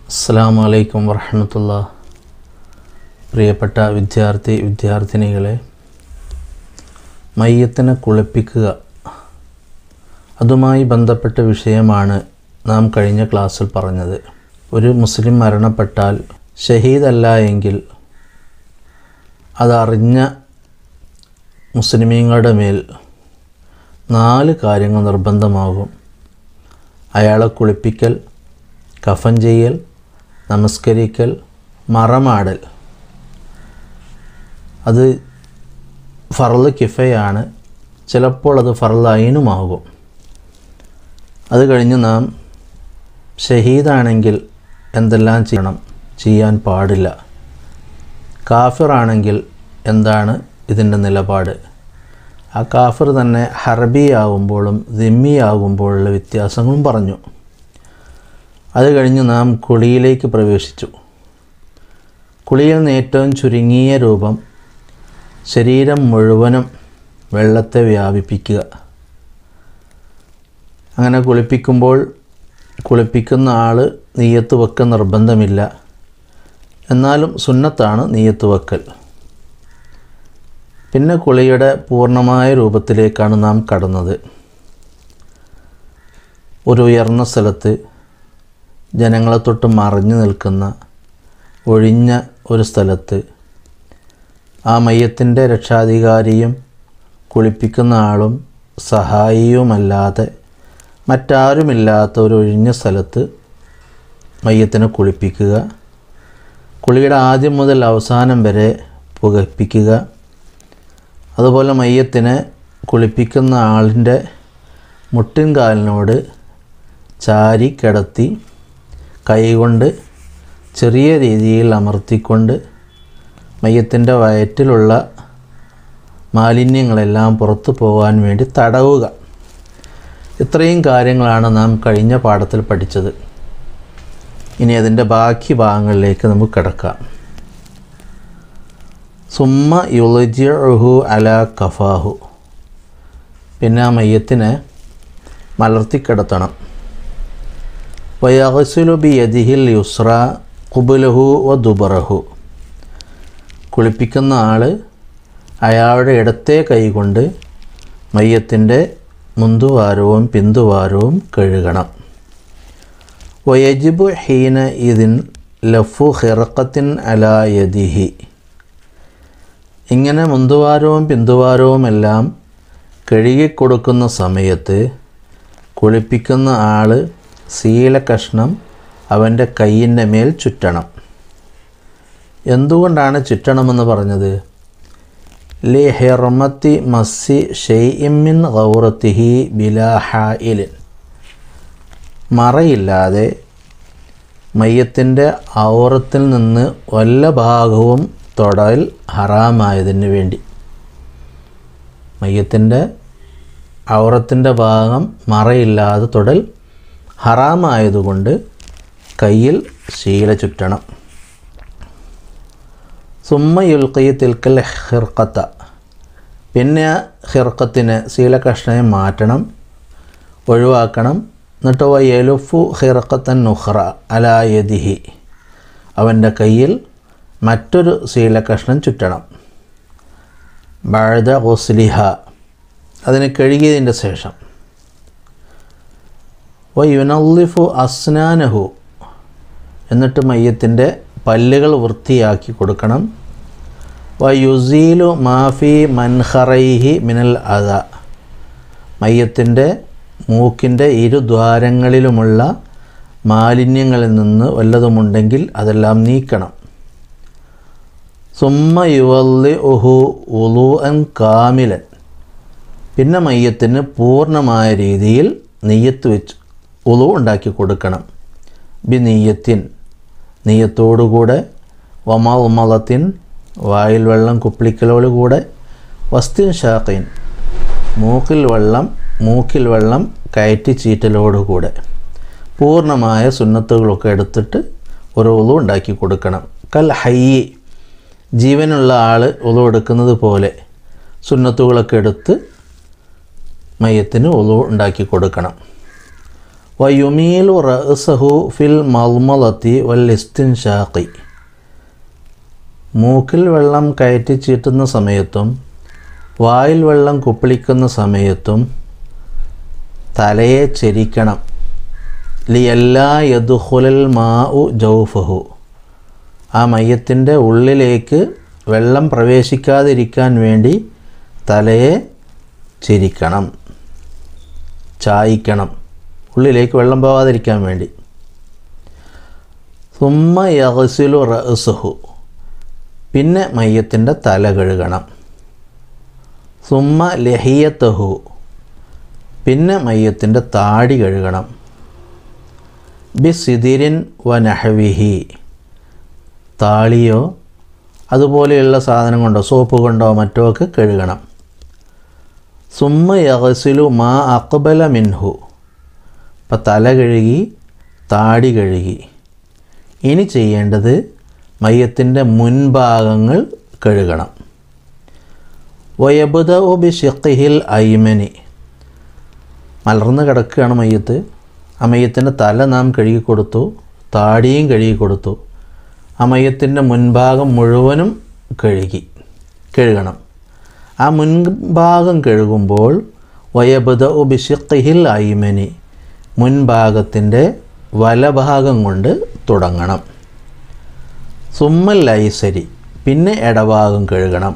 അസ്സാം വലൈക്കും വറഹമത്തുള്ള പ്രിയപ്പെട്ട വിദ്യാർത്ഥി വിദ്യാർത്ഥിനികളെ മയ്യത്തിനെ കുളിപ്പിക്കുക അതുമായി ബന്ധപ്പെട്ട വിഷയമാണ് നാം കഴിഞ്ഞ ക്ലാസ്സിൽ പറഞ്ഞത് ഒരു മുസ്ലിം മരണപ്പെട്ടാൽ ഷഹീദല്ല എങ്കിൽ അതറിഞ്ഞ മുസ്ലിമീങ്ങളുടെ മേൽ നാല് കാര്യങ്ങൾ നിർബന്ധമാകും അയാളെ കുളിപ്പിക്കൽ കഫൻ ചെയ്യൽ നമസ്കരിക്കൽ മറമാടൽ അത് ഫർള് കിഫയാണ് ചിലപ്പോൾ അത് ഫർള് അയിനുമാകും അത് കഴിഞ്ഞ് നാം ഷഹീദാണെങ്കിൽ എന്തെല്ലാം ചെയ്യണം ചെയ്യാൻ പാടില്ല കാഫിറാണെങ്കിൽ എന്താണ് ഇതിൻ്റെ നിലപാട് ആ കാഫിർ തന്നെ ഹർബിയാകുമ്പോഴും ദിമ്മിയാകുമ്പോഴുള്ള വ്യത്യാസങ്ങളും പറഞ്ഞു അത് കഴിഞ്ഞ് നാം കുളിയിലേക്ക് പ്രവേശിച്ചു കുളിയിൽ നിന്ന് ഏറ്റവും ചുരുങ്ങിയ രൂപം ശരീരം മുഴുവനും വെള്ളത്തെ വ്യാപിപ്പിക്കുക അങ്ങനെ കുളിപ്പിക്കുമ്പോൾ കുളിപ്പിക്കുന്ന ആൾ നെയ്യത്ത് വെക്കൽ നിർബന്ധമില്ല എന്നാലും സുന്നത്താണ് നെയ്യത്ത് വെക്കൽ പിന്നെ കുളിയുടെ പൂർണ്ണമായ രൂപത്തിലേക്കാണ് നാം കടന്നത് ഒരു ഉയർന്ന സ്ഥലത്ത് ജനങ്ങളെ തൊട്ട് മറിഞ്ഞു നിൽക്കുന്ന ഒഴിഞ്ഞ ഒരു സ്ഥലത്ത് ആ മയ്യത്തിൻ്റെ രക്ഷാധികാരിയും കുളിപ്പിക്കുന്ന ആളും സഹായിയുമല്ലാതെ മറ്റാരുമില്ലാത്ത ഒരു ഒഴിഞ്ഞ സ്ഥലത്ത് മയ്യത്തിനെ കുളിപ്പിക്കുക കുളിയുടെ ആദ്യം മുതൽ അവസാനം വരെ പുകപ്പിക്കുക അതുപോലെ മയ്യത്തിനെ കുളിപ്പിക്കുന്ന ആളിൻ്റെ മുട്ടിൻകാലിനോട് ചാരി കിടത്തി കൈകൊണ്ട് ചെറിയ രീതിയിൽ അമർത്തിക്കൊണ്ട് മയ്യത്തിൻ്റെ വയറ്റിലുള്ള മാലിന്യങ്ങളെല്ലാം പുറത്തു പോകാൻ വേണ്ടി തടവുക ഇത്രയും കാര്യങ്ങളാണ് നാം കഴിഞ്ഞ പാഠത്തിൽ പഠിച്ചത് ഇനി അതിൻ്റെ ബാക്കി ഭാഗങ്ങളിലേക്ക് നമുക്ക് കിടക്കാം സുമ്മ യുളജിഹു അല കഫാഹു പിന്നെ ആ മയ്യത്തിനെ മലർത്തിക്കിടത്തണം വയഹസുലു ബി യദിഹിൽ യുസ്ര കുബുലഹു വ ദുബറഹു കുളിപ്പിക്കുന്ന ആൾ അയാളുടെ ഇടത്തെ കൈകൊണ്ട് മയ്യത്തിൻ്റെ മുന്തുവാരവും പിന്തുവാരവും കഴുകണം വയജിബു ഹീന ഇതിൻ ലഫു ഹിറക്കത്തിൻ അലാ യദിഹി ഇങ്ങനെ മുന്തുവാരവും പിന്തുവാരവും എല്ലാം കഴുകിക്കൊടുക്കുന്ന സമയത്ത് കുളിപ്പിക്കുന്ന ആൾ ശീലകഷ്ണം അവൻ്റെ കയ്യിൻ്റെ മേൽ ചുറ്റണം എന്തുകൊണ്ടാണ് ചുറ്റണമെന്ന് പറഞ്ഞത് ലി ഹെർമത്തി മസ്സി ഷെയ്ഇമിൻ ഗൗറത്തിഹി ബിലാഹായിലിൻ മറയില്ലാതെ മയ്യത്തിൻ്റെ ഔറത്തിൽ നിന്ന് വല്ല ഭാഗവും തൊടൽ ഹറാമായതിന് വേണ്ടി മയ്യത്തിൻ്റെ ഔറത്തിൻ്റെ ഭാഗം മറയില്ലാതെ തൊടൽ ഹറാമായതുകൊണ്ട് കയ്യിൽ ശീല ചുറ്റണം സുമ്മ യുൽക്കൈ തിൽക്കൽ ഹിർക്കത്ത പിന്നെ ആ ഹിർക്കത്തിന് ശീലകഷ്ണയെ മാറ്റണം ഒഴിവാക്കണം എന്നിട്ട് വയലുഫു ഹിർക്കത്തൻ നുഹ്റ അലായദിഹി അവൻ്റെ കയ്യിൽ മറ്റൊരു ശീലകഷ്ണം ചുറ്റണം ബഴത ഗുസ്ലിഹ അതിനെ കഴുകിയതിൻ്റെ ശേഷം വയുനല്ലിഫു അസ്നാനഹു എന്നിട്ട് മയ്യത്തിൻ്റെ പല്ലുകൾ വൃത്തിയാക്കി കൊടുക്കണം വയുസീലു മാഫി മൻഹറൈഹി മിനൽ അത മയ്യത്തിൻ്റെ മൂക്കിൻ്റെ ഇരുദ്വാരങ്ങളിലുമുള്ള മാലിന്യങ്ങളിൽ നിന്ന് വല്ലതുമുണ്ടെങ്കിൽ അതെല്ലാം നീക്കണം സുമ്മ യുവല്ലി ഉഹു ഉലു അൻ കാമിലൻ പിന്നെ മയ്യത്തിന് പൂർണ്ണമായ രീതിയിൽ നെയ്യത്ത് വെച്ച് ഉളു ഉണ്ടാക്കി കൊടുക്കണം ബി നെയ്യത്തിൻ നെയ്യത്തോടുകൂടെ വമൽമലത്തിൻ വായിൽ വെള്ളം കുപ്പിളിക്കലോടുകൂടെ വസ്തിൻ ഷാഖിൻ മൂക്കിൽ വെള്ളം മൂക്കിൽ വെള്ളം കയറ്റി ചീറ്റലോടുകൂടെ പൂർണ്ണമായ സുന്നത്തുകളൊക്കെ എടുത്തിട്ട് ഒരു ഉളു ഉണ്ടാക്കി കൊടുക്കണം കൽ ഹയ്യി ജീവനുള്ള ആൾ ഉളു എടുക്കുന്നത് പോലെ സുന്നത്തുകളൊക്കെ എടുത്ത് മയ്യത്തിന് ഉളു ഉണ്ടാക്കി കൊടുക്കണം വയുമീലു റഅസഹു ഫിൽ മൽമലത്തി വൽ ഇസ്തിൻഷാഖി മൂക്കിൽ വെള്ളം കയറ്റി ചീറ്റുന്ന സമയത്തും വായിൽ വെള്ളം കുപ്പിളിക്കുന്ന സമയത്തും തലയെ ചെരിക്കണം ലി എല്ലാ യദുഹുലൽ മാ ഉ ജൗഫഹു ആ മയ്യത്തിൻ്റെ ഉള്ളിലേക്ക് വെള്ളം പ്രവേശിക്കാതിരിക്കാൻ വേണ്ടി തലയെ ചിരിക്കണം ചായിക്കണം ഉള്ളിലേക്ക് വെള്ളം പോകാതിരിക്കാൻ വേണ്ടി സുമ്മ യഹസിലു റസുഹു പിന്നെ മയ്യത്തിൻ്റെ തല കഴുകണം സുമ്മ ലഹിയത്തഹു പിന്നെ മയ്യത്തിൻ്റെ താടി കഴുകണം ബി സിദിരിൻ വ നഹവിഹി താളിയോ അതുപോലെയുള്ള സാധനം കൊണ്ടോ സോപ്പ് കൊണ്ടോ മറ്റോ ഒക്കെ കഴുകണം സുമ്മ യഹസിലു മാ അക്ബല മിൻഹു അപ്പം തല കഴുകി താടി കഴുകി ഇനി ചെയ്യേണ്ടത് മയ്യത്തിൻ്റെ മുൻഭാഗങ്ങൾ കഴുകണം വയബുദ ഒ ബി ഷിഖിഹിൽ ഐമനി മലർന്ന് കിടക്കുകയാണ് മയ്യത്ത് ആ മയ്യത്തിൻ്റെ തല നാം കഴുകി കൊടുത്തു താടിയും കഴുകി കൊടുത്തു ആ മയ്യത്തിൻ്റെ മുൻഭാഗം മുഴുവനും കഴുകി കഴുകണം ആ മുൻഭാഗം കഴുകുമ്പോൾ വയബുദ ഒ ബി ഷിഖിഹിൽ ഐമനി മുൻഭാഗത്തിൻ്റെ വലഭാഗം കൊണ്ട് തുടങ്ങണം സുമ്മൽ ഐസരി പിന്നെ ഇടഭാഗം കഴുകണം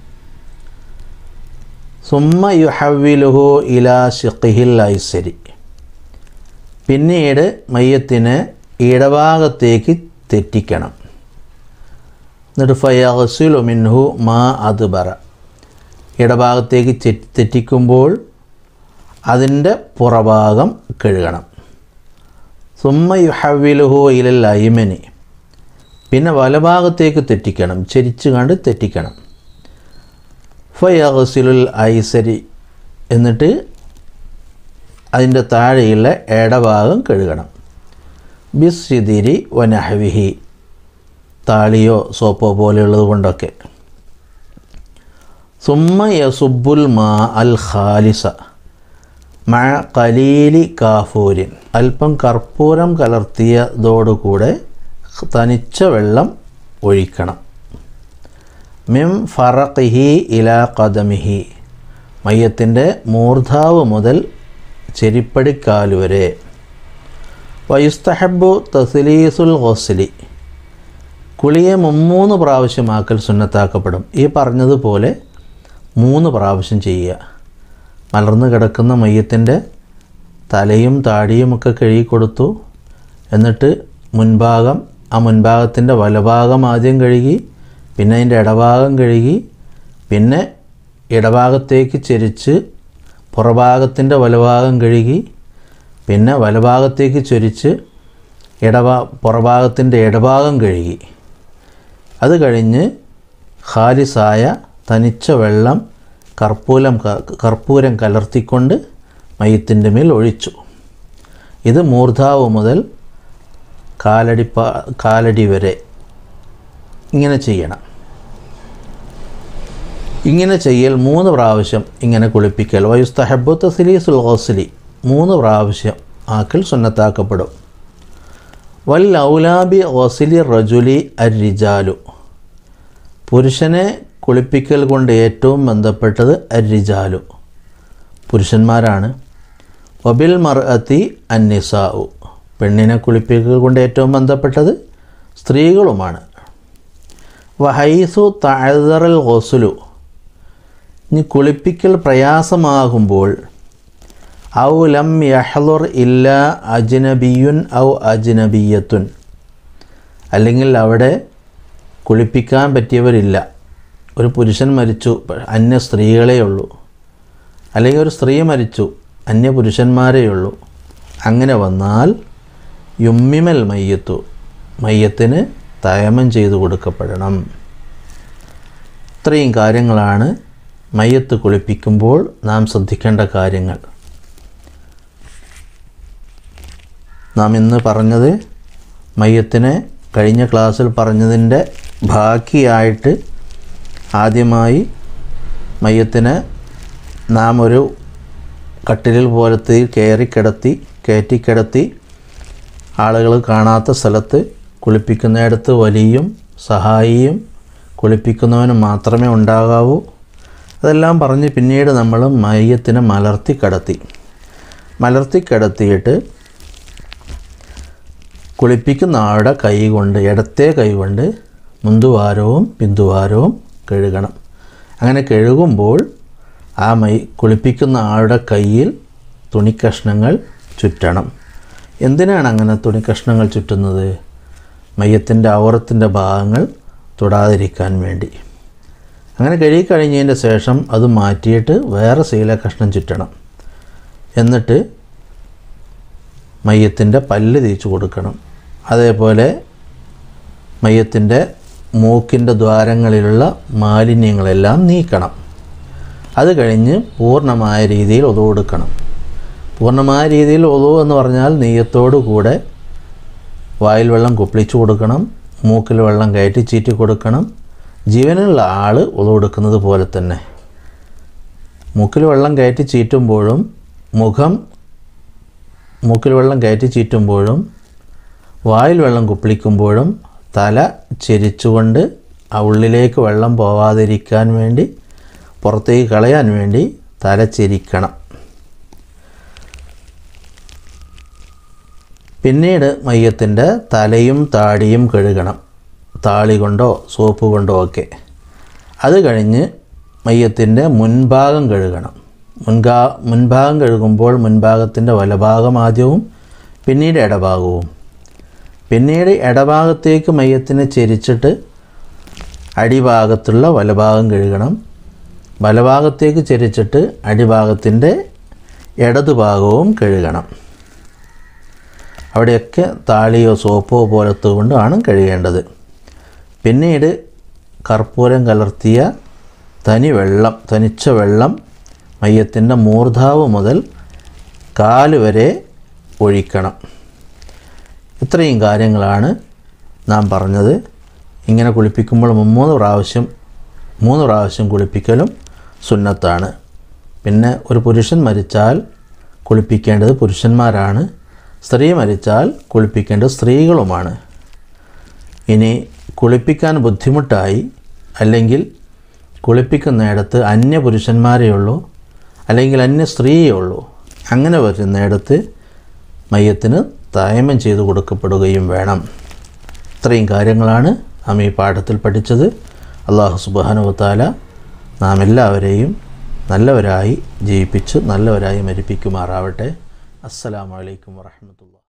സുമ്മ യുഹവിലുഹു ഇലാ ഷിഖിഹിൽ ഐസരി പിന്നീട് മയ്യത്തിന് ഇടഭാഗത്തേക്ക് തെറ്റിക്കണം എന്നിട്ട് ഫയസുലു മിൻഹു മാ അതുബറ ഇടഭാഗത്തേക്ക് ചെ- തെറ്റിക്കുമ്പോൾ അതിൻ്റെ പുറഭാഗം കഴുകണം സുമ്മ യുഹവിലുഹു ഇലൽ ഐമനി പിന്നെ വലഭാഗത്തേക്ക് തെറ്റിക്കണം ചെരിച്ചു കണ്ട് തെറ്റിക്കണം ഫയഹസിലുൽ ഐസരി എന്നിട്ട് അതിൻ്റെ താഴെയുള്ള ഇടഭാഗം കഴുകണം ബിസിദിരി വനഹവിഹി താളിയോ സോപ്പോ പോലെയുള്ളത് കൊണ്ടൊക്കെ സുമ്മ യസുബുൽ മാ അൽ ഖാലിസ മഴ കലീലി കാഫൂരിൻ അല്പം കർപ്പൂരം കലർത്തിയതോടുകൂടെ തനിച്ച വെള്ളം ഒഴിക്കണം മിം ഫറഖിഹി ഇലാ കദമിഹി മയ്യത്തിൻ്റെ മൂർധാവ് മുതൽ ചെരിപ്പടിക്കാല് വരെ വയുസ്തഹബു തസ്ലീസുൽ ഹൊസ്ലി കുളിയെ മുമ്മൂന്ന് പ്രാവശ്യമാക്കൽ സുന്നത്താക്കപ്പെടും ഈ പറഞ്ഞതുപോലെ മൂന്ന് പ്രാവശ്യം ചെയ്യുക മലർന്നു കിടക്കുന്ന മയ്യത്തിൻ്റെ തലയും താടിയുമൊക്കെ കഴുകി കൊടുത്തു എന്നിട്ട് മുൻഭാഗം ആ മുൻഭാഗത്തിൻ്റെ വലഭാഗം ആദ്യം കഴുകി പിന്നെ അതിൻ്റെ ഇടഭാഗം കഴുകി പിന്നെ ഇടഭാഗത്തേക്ക് ചെരിച്ച് പുറഭാഗത്തിൻ്റെ വലഭാഗം കഴുകി പിന്നെ വലഭാഗത്തേക്ക് ചൊരിച്ച് ഇടഭാ പുറഭാഗത്തിൻ്റെ ഇടഭാഗം കഴുകി അത് കഴിഞ്ഞ് ഖാലിസായ തനിച്ച വെള്ളം കർപ്പൂരം ക- കർപ്പൂരം കലർത്തിക്കൊണ്ട് മയത്തിൻ്റെ മേൽ ഒഴിച്ചു ഇത് മൂർധാവ് മുതൽ കാലടി പ- കാലടി വരെ ഇങ്ങനെ ചെയ്യണം ഇങ്ങനെ ചെയ്യൽ മൂന്ന് പ്രാവശ്യം ഇങ്ങനെ കുളിപ്പിക്കൽ വയുസ്തഹബു തസ്ലീസുൽ ഹോസ്ലി മൂന്ന് പ്രാവശ്യം ആക്കൽ സുന്നത്താക്കപ്പെടും വൽ ഔലാബി ഹോസ്ലി റജുലി അർ റിജാലു പുരുഷനെ കുളിപ്പിക്കൽ കൊണ്ട് ഏറ്റവും ബന്ധപ്പെട്ടത് അർ റിജാലു പുരുഷന്മാരാണ് വബിൽ മർഅത്തി അന്നിസാഉ പെണ്ണിനെ കുളിപ്പിക്കൽ കൊണ്ട് ഏറ്റവും ബന്ധപ്പെട്ടത് സ്ത്രീകളുമാണ് വഹൈസു തഴറൽ ഹൊസുലു ഇനി കുളിപ്പിക്കൽ പ്രയാസമാകുമ്പോൾ ഔ ലം യഹ്ലുർ ഇല്ല അജ്നബിയുൻ ഔ അജ്നബിയത്തുൻ അല്ലെങ്കിൽ അവിടെ കുളിപ്പിക്കാൻ പറ്റിയവരില്ല ഒരു പുരുഷൻ മരിച്ചു പ- അന്യ സ്ത്രീകളേ ഉള്ളൂ അല്ലെങ്കിൽ ഒരു സ്ത്രീ മരിച്ചു അന്യ പുരുഷന്മാരേ ഉള്ളൂ അങ്ങനെ വന്നാൽ യുമ്മിമൽ മയ്യത്തു മയ്യത്തിന് തയമം ചെയ്തു കൊടുക്കപ്പെടണം ഇത്രയും കാര്യങ്ങളാണ് മയ്യത്ത് കുളിപ്പിക്കുമ്പോൾ നാം ശ്രദ്ധിക്കേണ്ട കാര്യങ്ങൾ നാം ഇന്ന് പറഞ്ഞത് മയ്യത്തിനെ കഴിഞ്ഞ ക്ലാസ്സിൽ പറഞ്ഞതിൻ്റെ ബാക്കിയായിട്ട് ആദ്യമായി മയ്യത്തിന് നാം ഒരു കട്ടിലിൽ പോലത്തെ കയറി കിടത്തി കയറ്റിക്കിടത്തി ആളുകൾ കാണാത്ത സ്ഥലത്ത് കുളിപ്പിക്കുന്നിടത്ത് വലിയും സഹായിയും കുളിപ്പിക്കുന്നവനും മാത്രമേ ഉണ്ടാകാവൂ അതെല്ലാം പറഞ്ഞ് പിന്നീട് നമ്മൾ മയ്യത്തിനെ മലർത്തി കിടത്തി മലർത്തി കിടത്തിയിട്ട് കുളിപ്പിക്കുന്ന ആളുടെ കൈ കൊണ്ട് ഇടത്തെ കൈ കൊണ്ട് മുന്തുവാരവും പിന്തുവാരവും കഴുകണം അങ്ങനെ കഴുകുമ്പോൾ ആ മൈ കുളിപ്പിക്കുന്ന ആളുടെ കയ്യിൽ തുണിക്കഷ്ണങ്ങൾ ചുറ്റണം എന്തിനാണ് അങ്ങനെ തുണിക്കഷ്ണങ്ങൾ ചുറ്റുന്നത് മയ്യത്തിൻ്റെ ഔറത്തിൻ്റെ ഭാഗങ്ങൾ തൊടാതിരിക്കാൻ വേണ്ടി അങ്ങനെ കഴുകി കഴിഞ്ഞതിൻ്റെ ശേഷം അത് മാറ്റിയിട്ട് വേറെ ശീല കഷ്ണം ചുറ്റണം എന്നിട്ട് മയ്യത്തിൻ്റെ പല്ല് തേച്ച് കൊടുക്കണം അതേപോലെ മയ്യത്തിൻ്റെ മൂക്കിൻ്റെ ദ്വാരങ്ങളിലുള്ള മാലിന്യങ്ങളെല്ലാം നീക്കണം അത് കഴിഞ്ഞ് പൂർണ്ണമായ രീതിയിൽ ഒതു കൊടുക്കണം പൂർണ്ണമായ രീതിയിൽ ഒതു എന്ന് പറഞ്ഞാൽ നെയ്യത്തോടു കൂടെ വായിൽ വെള്ളം കുപ്പിളിച്ചു കൊടുക്കണം മൂക്കിൽ വെള്ളം കയറ്റി ചീറ്റി കൊടുക്കണം ജീവനുള്ള ആൾ ഒതു കൊടുക്കുന്നത് പോലെ തന്നെ മൂക്കിൽ വെള്ളം കയറ്റി ചീറ്റുമ്പോഴും മുഖം മൂക്കിൽ വെള്ളം കയറ്റി ചീറ്റുമ്പോഴും വായിൽ വെള്ളം കുപ്പിളിക്കുമ്പോഴും തല ചെരിച്ചുകൊണ്ട് ആ ഉള്ളിലേക്ക് വെള്ളം പോവാതിരിക്കാൻ വേണ്ടി പുറത്തേക്ക് കളയാൻ വേണ്ടി തല ചെരിക്കണം പിന്നീട് മയ്യത്തിൻ്റെ തലയും താടിയും കഴുകണം താളി കൊണ്ടോ സോപ്പ് കൊണ്ടോ ഒക്കെ അത് കഴിഞ്ഞ് മയ്യത്തിൻ്റെ മുൻഭാഗം കഴുകണം മുൻകാ മുൻഭാഗം കഴുകുമ്പോൾ മുൻഭാഗത്തിൻ്റെ വലഭാഗം ആദ്യവും പിന്നീട് ഇടഭാഗവും പിന്നീട് ഇടഭാഗത്തേക്ക് മയ്യത്തിനെ ചെരിച്ചിട്ട് അടിഭാഗത്തുള്ള വലഭാഗം കഴുകണം വലഭാഗത്തേക്ക് ചെരിച്ചിട്ട് അടിഭാഗത്തിൻ്റെ ഇടതുഭാഗവും കഴുകണം അവിടെയൊക്കെ താളിയോ സോപ്പോ പോലത്തെ കൊണ്ടാണ് കഴുകേണ്ടത് പിന്നീട് കർപ്പൂരം കലർത്തിയ തനി വെള്ളം തനിച്ച വെള്ളം മയ്യത്തിൻ്റെ മൂർധാവ് മുതൽ കാല് വരെ ഒഴിക്കണം ഇത്രയും കാര്യങ്ങളാണ് നാം പറഞ്ഞത് ഇങ്ങനെ കുളിപ്പിക്കുമ്പോൾ മൂന്ന് പ്രാവശ്യം മൂന്ന് പ്രാവശ്യം കുളിപ്പിക്കലും സുന്നത്താണ് പിന്നെ ഒരു പുരുഷൻ മരിച്ചാൽ കുളിപ്പിക്കേണ്ടത് പുരുഷന്മാരാണ് സ്ത്രീ മരിച്ചാൽ കുളിപ്പിക്കേണ്ടത് സ്ത്രീകളുമാണ് ഇനി കുളിപ്പിക്കാൻ ബുദ്ധിമുട്ടായി അല്ലെങ്കിൽ കുളിപ്പിക്കുന്നിടത്ത് അന്യ പുരുഷന്മാരേ ഉള്ളൂ അല്ലെങ്കിൽ അന്യ സ്ത്രീയേ ഉള്ളൂ അങ്ങനെ വരുന്നിടത്ത് മയ്യത്തിന് തായമം ചെയ്തു കൊടുക്കപ്പെടുകയും വേണം ഇത്രയും കാര്യങ്ങളാണ് നാം ഈ പാഠത്തിൽ പഠിച്ചത് അള്ളാഹു സുബാനുവത്താല നാം എല്ലാവരെയും നല്ലവരായി ജീവിപ്പിച്ച് നല്ലവരായി മരിപ്പിക്കുമാറാവട്ടെ അസ്സലാമലൈക്കും വറഹമത്തുള്ള